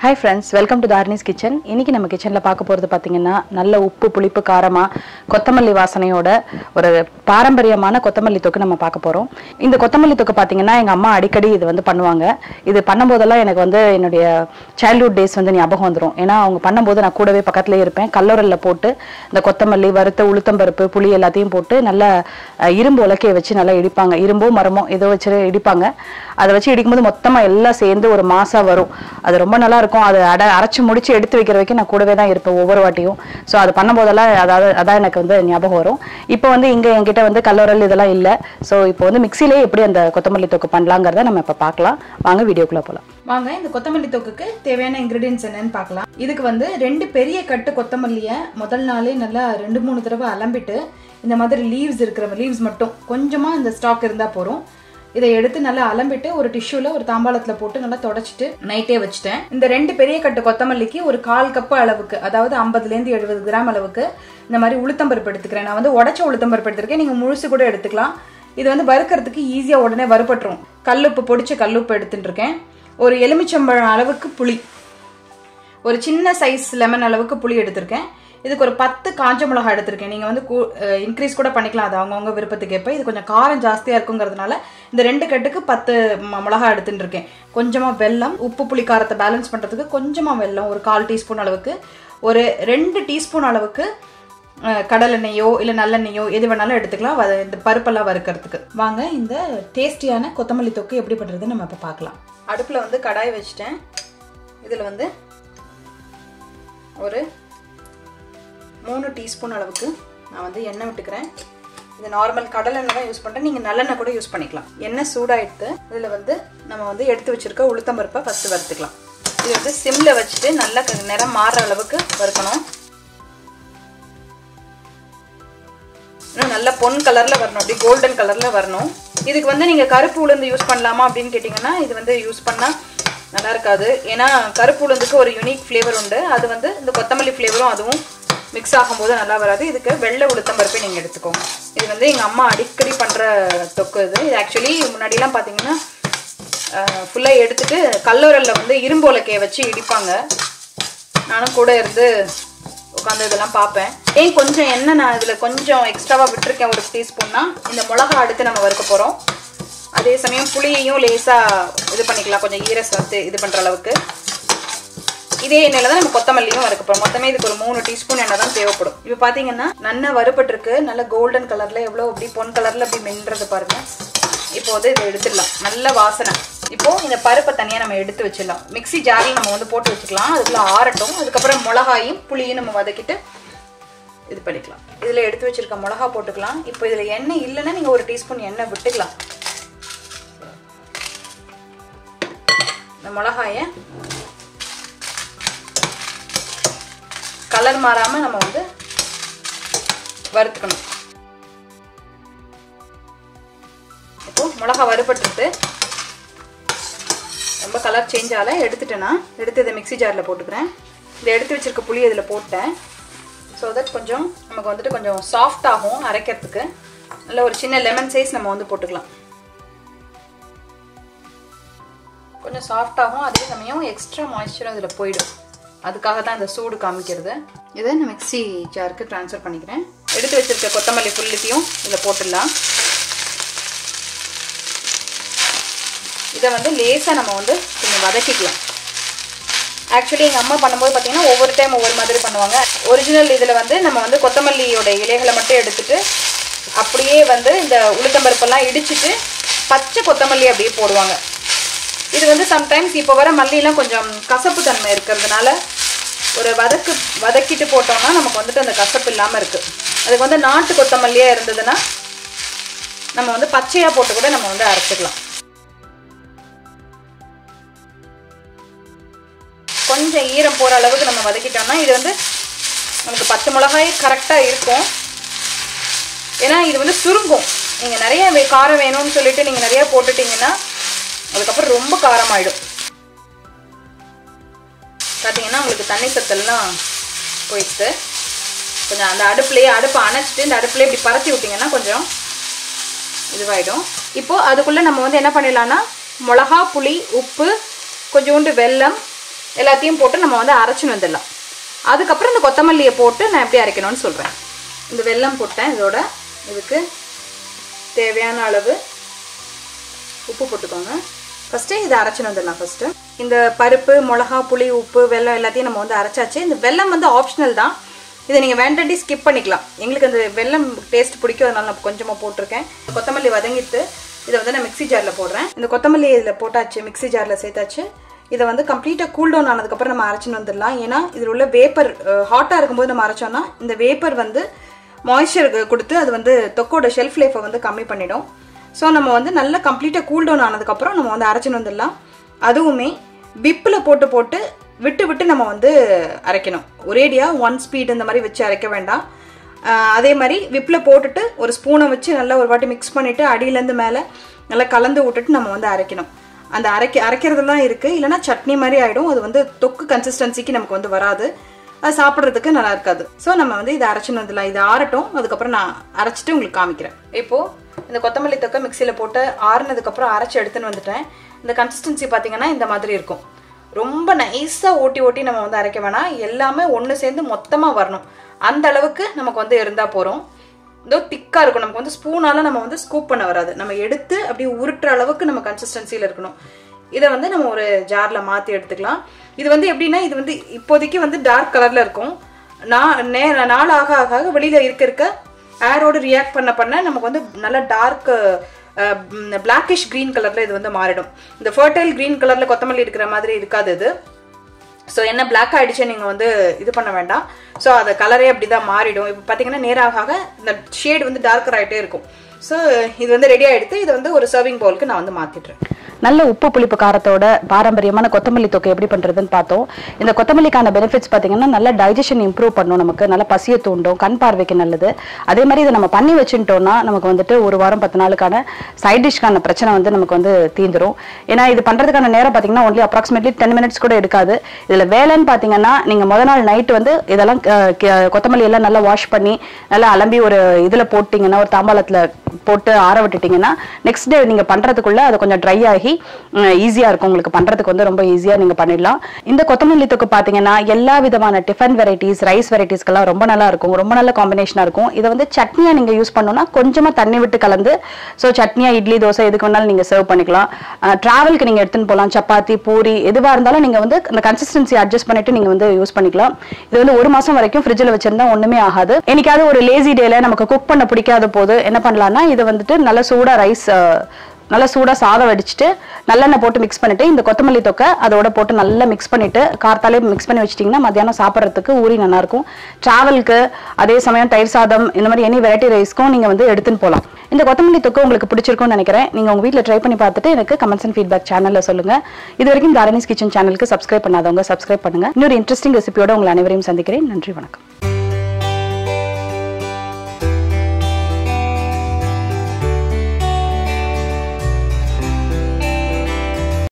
hi friends welcome to Dharani's kitchen இன்னைக்கு நம்ம கிச்சனில் பார்க்க போகிறது பார்த்தீங்கன்னா நல்ல உப்பு புளிப்பு காரமாக கொத்தமல்லி வாசனையோட ஒரு பாரம்பரியமான கொத்தமல்லி தொக்கு நம்ம பார்க்க போகிறோம் இந்த கொத்தமல்லி தொக்கு பார்த்தீங்கன்னா எங்கள் அம்மா அடிக்கடி இது வந்து பண்ணுவாங்க இது பண்ணும்போதெல்லாம் எனக்கு வந்து என்னுடைய சைல்ட்ஹுட் டேஸ் வந்து ஞாபகம் வந்துடும் ஏன்னா அவங்க பண்ணும்போது நான் கூடவே பக்கத்துலேயே இருப்பேன் கல்லூரில் போட்டு இந்த கொத்தமல்லி வறுத்த உளுத்தம்பருப்பு புளி எல்லாத்தையும் போட்டு நல்லா அஹ், இரும்பு உலக்கையை வச்சு நல்லா இடிப்பாங்க இரும்போ மரமோ ஏதோ வச்சு இடிப்பாங்க அதை வச்சு இடிக்கும்போது மொத்தமாக எல்லாம் சேர்ந்து ஒரு மாசா வரும் அது ரொம்ப நல்லா இருக்கும் அது அட அரைச்சு முடிச்சு எடுத்து வைக்கிற வரைக்கும் நான் கூடவே தான் இருப்பேன் ஒவ்வொரு வாட்டியும் ஸோ அது பண்ணும்போதெல்லாம் அதாவது அதான் எனக்கு வந்து ஞாபகம் வரும் இப்போ வந்து இங்கே என்கிட்ட வந்து கல்லூரல் இதெல்லாம் இல்லை ஸோ இப்போ வந்து மிக்சிலே எப்படி அந்த கொத்தமல்லி தொக்கு பண்ணலாங்கிறத நம்ம இப்போ பார்க்கலாம் வாங்க வீடியோக்குள்ளே போகலாம் வாங்க இந்த கொத்தமல்லி தொக்குக்கு தேவையான இன்கிரீடியன்ஸ் என்னன்னு பார்க்கலாம் இதுக்கு வந்து ரெண்டு பெரிய கட்டு கொத்தமல்லியை முதல் நாளே நல்லா ரெண்டு மூணு தடவை அலம்பிட்டு இந்த மாதிரி லீவ்ஸ் இருக்கிற லீவ்ஸ் மட்டும் கொஞ்சமா இந்த ஸ்டாக் இருந்தா போறோம் இதை எடுத்து நல்லா அலம்பிட்டு ஒரு டிஷ்யூல ஒரு தாம்பாளத்துல போட்டு நல்லா தொடச்சிட்டு நைட்டே வச்சுட்டேன் இந்த ரெண்டு பெரிய கட்டு கொத்தமல்லிக்கு ஒரு கால் கப்பு அளவுக்கு அதாவது 50 ல இருந்து எழுபது கிராம் அளவுக்கு இந்த மாதிரி உளுத்தம்பருப்பு எடுத்துக்கிறேன் நான் வந்து உடச்ச உளுத்தம்பருப்பு எடுத்திருக்கேன் நீங்க முழுசு கூட எடுத்துக்கலாம் இது வந்து வறுக்கிறதுக்கு ஈஸியா உடனே வறுபட்டுரும் கல்லுப்பு பொடிச்ச கல்லுப்பு எடுத்துட்டு இருக்கேன் ஒரு எலுமிச்சம்பழம் அளவுக்கு புளி ஒரு சின்ன சைஸ் லெமன் அளவுக்கு புளி எடுத்திருக்கேன் இதுக்கு ஒரு பத்து காஞ்ச மிளகா எடுத்திருக்கேன் நீங்கள் வந்து இன்க்ரீஸ் கூட பண்ணிக்கலாம் அது அவங்கவுங்க விருப்பத்துக்கு ஏற்ப இது கொஞ்சம் காரம் ஜாஸ்தியாக இருக்குங்கிறதுனால இந்த ரெண்டு கட்டுக்கு பத்து ம- மிளகா எடுத்துட்டு இருக்கேன் கொஞ்சமாக வெல்லம் உப்பு புளி காரத்தை பேலன்ஸ் பண்ணுறதுக்கு கொஞ்சமாக வெல்லம் ஒரு கால் டீஸ்பூன் அளவுக்கு ஒரு ரெண்டு டீஸ்பூன் அளவுக்கு அஹ், கடலெண்ணெயோ இல்லை நல்லெண்ணெயோ எது வேணாலும் எடுத்துக்கலாம் வ- இந்த பருப்பெல்லாம் வறுக்கிறதுக்கு வாங்க இந்த டேஸ்டியான கொத்தமல்லி தொக்கு எப்படி பண்ணுறது நம்ம இப்போ பார்க்கலாம் அடுப்பில் வந்து கடாய் வச்சுட்டேன் இதில் வந்து ஒரு மூணு டீஸ்பூன் அளவுக்கு நான் வந்து எண்ணெய் விட்டுக்கிறேன் இது நார்மல் கடல் எண்ணெய் தான் யூஸ் பண்ணுறேன் நீங்கள் நல்லெண்ணெய் கூட யூஸ் பண்ணிக்கலாம் எண்ணெய் சூடாயிடுத்து இதில் வந்து நம்ம வந்து எடுத்து வச்சிருக்க உளுத்தம்பருப்பை ஃபஸ்ட்டு வறுத்துக்கலாம் இது வந்து சிம்மில் வச்சுட்டு நல்லா க- நிறம் மாறுற அளவுக்கு வறுக்கணும் இன்னும் நல்ல பொன் கலரில் வரணும் அப்படி கோல்டன் கலரில் வரணும் இதுக்கு வந்து நீங்கள் கருப்பு உளுந்து யூஸ் பண்ணலாமா அப்படின்னு கேட்டிங்கன்னா இது வந்து யூஸ் பண்ணால் நல்லா இருக்காது ஏன்னா கருப்பு உளுந்துக்கு ஒரு யூனிக் ஃப்ளேவர் உண்டு அது வந்து இந்த கொத்தமல்லி ஃப்ளேவரும் அதுவும் மிக்ஸ் ஆகும்போது நல்லா வராது இதுக்கு வெள்ளை உளுத்தம்பருப்பை நீங்கள் எடுத்துக்கோங்க இது வந்து எங்கள் அம்மா அடிக்கடி பண்ணுற தொக்கு இது இது ஆக்சுவலி முன்னாடிலாம் பார்த்தீங்கன்னா ஃபுல்லாக எடுத்துட்டு கல்லூரலில் வந்து இரும்பு உலக்கையை வச்சு இடிப்பாங்க நானும் கூட இருந்து உட்காந்து இதெல்லாம் பார்ப்பேன் ஏன் கொஞ்சம் எண்ணெய் நான் இதில் கொஞ்சம் எக்ஸ்ட்ராவாக விட்டுருக்கேன் ஒரு டீஸ்பூன்னா இந்த மிளகா அடுத்து நம்ம வறுக்க போகிறோம் அதே சமயம் புளியையும் லேசாக இது பண்ணிக்கலாம் கொஞ்சம் ஈர சத்து இது பண்ணுற அளவுக்கு இதே எண்ணெயில் தான் நம்ம கொத்தமல்லியும் வறுக்க போகிறோம் மொத்தமே இதுக்கு ஒரு மூணு டீஸ்பூன் எண்ணெய் தான் தேவைப்படும் இப்போ பார்த்தீங்கன்னா நல்லா வறுபட்டிருக்கு நல்ல கோல்டன் கலரில் எவ்வளோ அப்படி பொன் கலரில் அப்படி மின்றது பாருங்க இப்போ வந்து இதை எடுத்துடலாம் நல்ல வாசனை இப்போ இந்த பருப்பை தனியாக நம்ம எடுத்து வச்சிடலாம் மிக்ஸி ஜாரில் நம்ம வந்து போட்டு வச்சுக்கலாம் அதுக்குள்ள ஆறட்டும் அதுக்கப்புறம் மிளகாயும் புளியும் நம்ம வதக்கிட்டு இது பண்ணிக்கலாம் இதில் எடுத்து வச்சிருக்க மிளகா போட்டுக்கலாம் இப்போ இதில் எண்ணெய் இல்லைன்னா நீங்கள் ஒரு டீஸ்பூன் எண்ணெய் விட்டுக்கலாம் இந்த மிளகாயை கலர் மாறாம நம்ம வந்து வறுத்துக்கணும் இப்போ மிளகா வறுபட்டுட்டு ரொம்ப கலர் சேஞ்ச் ஆகல எடுத்துட்டேன்னா எடுத்து இதை மிக்ஸி ஜாரில் போட்டுக்கிறேன் இதை எடுத்து வச்சிருக்க புளி இதில் போட்டேன் ஸோ தட் கொஞ்சம் நமக்கு வந்துட்டு கொஞ்சம் சாஃப்ட் ஆகும் அரைக்கிறதுக்கு நல்ல ஒரு சின்ன லெமன் சைஸ் நம்ம வந்து போட்டுக்கலாம் கொஞ்சம் சாஃப்ட் ஆகும் அதே சமயம் எக்ஸ்ட்ரா மாய்ஸ்சரும் இதில் போயிடும் அதுக்காக தான் இந்த சூடு காமிக்கிறது இதை நான் மிக்ஸி ஜாருக்கு ட்ரான்ஸ்ஃபர் பண்ணிக்கிறேன் எடுத்து வச்சிருக்க கொத்தமல்லி ஃபுல்லுத்தையும் இதில் போட்டுடலாம் இதை வந்து லேசாக நம்ம வந்து கொஞ்சம் வதக்கிக்கலாம் ஆக்சுவலி எங்கள் அம்மா பண்ணும்போது பார்த்தீங்கன்னா ஒவ்வொரு டைம் ஒவ்வொரு மாதிரி பண்ணுவாங்க ஒரிஜினல் இதில் வந்து நம்ம வந்து கொத்தமல்லியோட இலைகளை மட்டும் எடுத்துட்டு அப்படியே வந்து இந்த உளுத்தம்பருப்பெல்லாம் இடிச்சிட்டு பச்சை கொத்தமல்லி அப்படியே போடுவாங்க இது வந்து சம்டைம்ஸ் இப்போ வர மல்லிலாம் கொஞ்சம் கசப்பு தன்மை இருக்கிறதுனால ஒரு வதக்கு வதக்கிட்டு போட்டோம்னா நமக்கு வந்துட்டு அந்த கசப்பு இல்லாமல் இருக்குது அதுக்கு வந்து நாட்டு கொத்தமல்லியாக இருந்ததுன்னா நம்ம வந்து பச்சையாக போட்டு கூட நம்ம வந்து அரைச்சிக்கலாம் கொஞ்சம் ஈரம் போகிற அளவுக்கு நம்ம வதக்கிட்டோம்னா இது வந்து நமக்கு பச்சை மிளகாய் கரெக்டாக இருக்கும் ஏன்னா இது வந்து சுருங்கும் நீங்கள் நிறைய வே- காரம் வேணும்னு சொல்லிட்டு நீங்கள் நிறைய போட்டுட்டீங்கன்னா அதுக்கப்புறம் ரொம்ப காரமாயிடும் பார்த்தீங்கன்னா உங்களுக்கு தண்ணி சத்தெல்லாம் போயிடுச்சு கொஞ்சம் அந்த அடுப்புலேயே அடுப்பை அணைச்சிட்டு இந்த அடுப்புலேயே இப்படி பரத்தி விட்டிங்கன்னா கொஞ்சம் இதுவாயிடும் இப்போ அதுக்குள்ளே நம்ம வந்து என்ன பண்ணிடலாம்னா மிளகா புளி உப்பு கொஞ்சோண்டு வெல்லம் எல்லாத்தையும் போட்டு நம்ம வந்து அரைச்சின்னு வந்துடலாம் அதுக்கப்புறம் இந்த கொத்தமல்லியை போட்டு நான் எப்படி அரைக்கணும்னு சொல்கிறேன் இந்த வெல்லம் போட்டேன் இதோட இதுக்கு தேவையான அளவு உப்பு போட்டுக்கோங்க ஃபஸ்ட்டு இதை அரைச்சின்னு வந்துடலாம் ஃபஸ்ட்டு இந்த பருப்பு மிளகா புளி உப்பு வெல்லம் எல்லாத்தையும் நம்ம வந்து அரைச்சாச்சு இந்த வெல்லம் வந்து ஆப்ஷனல் தான் இதை நீங்கள் வேண்டாட்டி ஸ்கிப் பண்ணிக்கலாம் எங்களுக்கு அந்த வெல்லம் டேஸ்ட் பிடிக்கும் அதனால நான் கொஞ்சமாக போட்டிருக்கேன் கொத்தமல்லி வதங்கிட்டு இதை வந்து நான் மிக்ஸி ஜாரில் போடுறேன் இந்த கொத்தமல்லி இதில் போட்டாச்சு மிக்ஸி ஜாரில் சேர்த்தாச்சு இதை வந்து கம்ப்ளீட்டாக கூல் டவுன் ஆனதுக்கப்புறம் நம்ம அரைச்சின்னு வந்துடலாம் ஏன்னா இதில் உள்ள வேப்பர் ஹாட்டாக இருக்கும்போது நம்ம அரைச்சோம்னா இந்த வேப்பர் வந்து மாய்ஸ்சர் கொடுத்து அது வந்து தொக்கோட ஷெல்ஃப் லைஃப்பை வந்து கம்மி பண்ணிடும் ஸோ நம்ம வந்து நல்லா கம்ப்ளீட்டாக கூல் டவுன் ஆனதுக்கப்புறம் நம்ம வந்து அரைச்சின்னு வந்துடலாம் அதுவுமே விப்பில் போட்டு போட்டு விட்டு விட்டு நம்ம வந்து அரைக்கணும் ஒரேடியாக ஒன் ஸ்பீட் இந்த மாதிரி வச்சு அரைக்க வேண்டாம் ஆஹ் அதே மாதிரி விப்பில் போட்டுட்டு ஒரு ஸ்பூனை வச்சு நல்லா ஒரு வாட்டி மிக்ஸ் பண்ணிவிட்டு அடியிலேருந்து மேலே நல்லா கலந்து விட்டுட்டு நம்ம வந்து அரைக்கணும் அந்த அரைக்க அரைக்கிறதுலாம் இருக்குது இல்லைன்னா சட்னி மாதிரி ஆகிடும் அது வந்து தொக்கு கன்சிஸ்டன்சிக்கு நமக்கு வந்து வராது அது சாப்பிட்றதுக்கு நல்லா இருக்காது ஸோ நம்ம வந்து இதை அரைச்சின்னு வந்துடலாம் இது ஆறட்டும் அதுக்கப்புறம் நான் அரைச்சிட்டு உங்களுக்கு காமிக்கிறேன் இப்போது இந்த கொத்தமல்லி தொக்கை மிக்சியில் போட்டு ஆறுனதுக்கப்புறம் அரைச்சி எடுத்துன்னு வந்துட்டேன் இந்த கன்சிஸ்டன்சி பார்த்தீங்கன்னா இந்த மாதிரி இருக்கும் ரொம்ப நைஸாக ஓட்டி ஓட்டி நம்ம வந்து அரைக்க வேணாம் எல்லாமே ஒன்று சேர்ந்து மொத்தமாக வரணும் அந்த அளவுக்கு நமக்கு வந்து இருந்தால் போகிறோம் இதோ திக்காக இருக்கும் நமக்கு வந்து ஸ்பூனால நம்ம வந்து ஸ்கூப் பண்ண வராது நம்ம எடுத்து அப்படியே உருட்டுற அளவுக்கு நம்ம கன்சிஸ்டன்சியில் இருக்கணும் இதை வந்து நம்ம ஒரு ஜாரில் மாற்றி எடுத்துக்கலாம் இது வந்து எப்படின்னா இது வந்து இப்போதைக்கு வந்து டார்க் கலரில் இருக்கும் நான் நே நாள் ஆக ஆக ஆக வெளியில் இருக்க இருக்க ஏரோடு ரியாக்ட் பண்ண பண்ண நமக்கு வந்து நல்ல டார்க் பிளாக்கிஷ் க்ரீன் கலரில் இது வந்து மாறிடும் இந்த ஃபர்டைல் க்ரீன் கலரில் கொத்தமல்லி இருக்கிற மாதிரி இருக்காது இது ஸோ என்ன பிளாக் ஆகிடுச்சு நீங்கள் வந்து இது பண்ண வேண்டாம் ஸோ அது கலரே அப்படி தான் மாறிடும் இப்போ பார்த்தீங்கன்னா நேராக ஆக இந்த ஷேட் வந்து டார்க்கர் ஆகிட்டே இருக்கும் ஸோ இது வந்து ரெடி ஆகிடுத்து இதை வந்து ஒரு சர்விங் பவுலுக்கு நான் வந்து மாற்றிட்டுறேன் நல்ல உப்பு புளிப்பு காரத்தோட பாரம்பரியமான கொத்தமல்லி தொக்கை எப்படி பண்றதுன்னு பார்த்தோம் இந்த கொத்தமல்லிக்கான பெனிஃபிட்ஸ் பார்த்தீங்கன்னா நல்ல டைஜஷன் இம்ப்ரூவ் பண்ணும் நமக்கு நல்ல பசியை தூண்டும் கண் பார்வைக்கு நல்லது அதே மாதிரி இதை நம்ம பண்ணி வச்சுட்டோம்னா நமக்கு வந்துட்டு ஒரு வாரம் பத்து நாளுக்கான சைட் டிஷ்க்கான பிரச்சனை வந்து நமக்கு வந்து தீந்துரும் ஏன்னா இது பண்றதுக்கான நேரம் பார்த்தீங்கன்னா ஒன்லி அப்ராக்சிமேட்லி டென் மினிட்ஸ் கூட எடுக்காது இதுல வேலைன்னு பார்த்தீங்கன்னா நீங்க முத நாள் நைட் வந்து இதெல்லாம் அஹ், கே- கொத்தமல்லி எல்லாம் நல்லா வாஷ் பண்ணி நல்லா அலம்பி ஒரு இதுல போட்டீங்கன்னா ஒரு தாம்பாளத்துல போட்டு ஆற விட்டுட்டீங்கன்னா நெக்ஸ்ட் டே நீங்க பண்றதுக்குள்ள அது கொஞ்சம் ட்ரை ஆகி ஈஸியா இருக்கும் உங்களுக்கு பண்றதுக்கு வந்து ரொம்ப ஈஸியா நீங்க பண்ணிடலாம் இந்த கொத்தமல்லி தொக்கு பாத்தீங்கன்னா எல்லா விதமான டிஃபன் வெரைட்டிஸ் ரைஸ் வெரைட்டிஸ்க்கெல்லாம் ரொம்ப நல்லா இருக்கும் ரொம்ப நல்ல காம்பினேஷனா இருக்கும் இதை வந்து சட்னியா நீங்க யூஸ் பண்ணணும்னா கொஞ்சமா தண்ணி விட்டு கலந்து ஸோ சட்னியா இட்லி தோசை எதுக்கு வேணாலும் நீங்க சர்வ் பண்ணிக்கலாம் டிராவலுக்கு நீங்க எடுத்துன்னு போகலாம் சப்பாத்தி பூரி எதுவா இருந்தாலும் நீங்க வந்து அந்த கன்சிஸ்டன்சி அட்ஜஸ்ட் பண்ணிட்டு நீங்க வந்து யூஸ் பண்ணிக்கலாம் இது வந்து ஒரு மாசம் வரைக்கும் ஃப்ரிட்ஜில் வச்சிருந்தா ஒண்ணுமே ஆகாது என்னைக்காவது ஒரு லேசி டேல நமக்கு குக் பண்ண பிடிக்காத போது என்ன பண்ணலாம்னா இது வந்துட்டு நல்ல சூடா ரைஸ் நல்லா சூடா சாதம் வடிச்சிட்டு நல்லெண்ணெய் போட்டு மிக்ஸ் பண்ணிட்டு இந்த கொத்தமல்லி தொக்கை அதோட போட்டு நல்லா மிக்ஸ் பண்ணிட்டு கார்த்தாலே மிக்ஸ் பண்ணி வச்சிட்டிங்கன்னா மத்தியானம் சாப்பிட்றதுக்கு ஊறி நல்லா இருக்கும் டிராவலுக்கு அதே சமயம் தயிர் சாதம் இந்த மாதிரி எனி வெரைட்டி ரைஸ்க்கும் நீங்க வந்து எடுத்துன்னு போகலாம் இந்த கொத்தமல்லி தொக்கு உங்களுக்கு பிடிச்சிருக்கும்னு நினைக்கிறேன் நீங்க உங்க வீட்ல ட்ரை பண்ணி பார்த்துட்டு எனக்கு கமெண்ட்ஸ் அண்ட் ஃபீட்பேக் சேனல்ல சொல்லுங்க இது வரைக்கும் தாரணிஸ் கிச்சன் சேனலுக்கு சப்ஸ்கிரைப் பண்ணாதவங்க சப்ஸ்கிரைப் பண்ணுங்க இன்னொரு இன்ட்ரெஸ்டிங் ரெசிபியோட உங்களை அனைவரையும் சந்திக்கிறேன் நன்றி வணக்கம்